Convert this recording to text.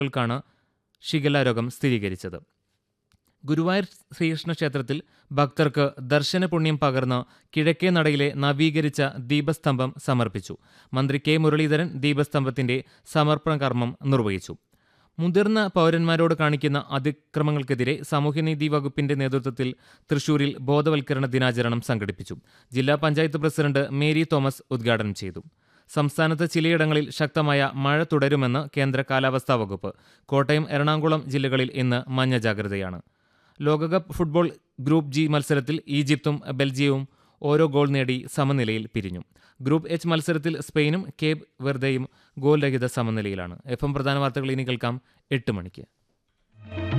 ൾക്കാണ് shigella രോഗം സ്ഥിരീകരിച്ചത് ഗുരുവായൂർ ശ്രീകൃഷ്ണ ക്ഷേത്രത്തിൽ ഭക്തർക്ക് ദർശന പുണ്യം പകർന്ന് കിഴക്കേ നടയിലെ നവീകരിച്ച ദീപസ്തംഭം സമർപ്പിച്ചു മന്ത്രി കെ മുരളീധരൻ ദീപസ്തംഭത്തിന്റെ സമർപ്പണ കർമ്മം നിർവഹിച്ചു മുതിർന്ന പൗരന്മാരോട് കാണിക്കുന്ന അതിക്രമങ്ങൾക്കെതിരെ സാമൂഹ്യനീതി വകുപ്പിന്റെ നേതൃത്വത്തിൽ തൃശൂരിൽ ബോധവൽക്കരണ ദിനാചരണം സംഘടിപ്പിച്ചു ജില്ലാ പഞ്ചായത്ത് പ്രസിഡന്റ് മേരി തോമസ് ഉദ്ഘാടനം ചെയ്തു സംസ്ഥാനത്ത് ചിലയിടങ്ങളിൽ ശക്തമായ മഴ തുടരുമെന്ന് കേന്ദ്ര കാലാവസ്ഥാ വകുപ്പ് കോട്ടയം എറണാകുളം ജില്ലകളിൽ ഇന്ന് മഞ്ഞ ജാഗ്രതയാണ് ലോകകപ്പ് ഫുട്ബോൾ ഗ്രൂപ്പ് ജി മത്സരത്തിൽ ഈജിപ്തും ബെൽജിയവും ഓരോ ഗോൾ നേടി സമനിലയിൽ പിരിഞ്ഞു ഗ്രൂപ്പ് എച്ച് മത്സരത്തിൽ സ്പെയിനും കേബ് വെർദയും ഗോൾ രഹിത സമനിലയിലാണ് എഫ് എം പ്രധാന വാർത്തകൾ ഇനി കേൾക്കാം എട്ട് മണിക്ക്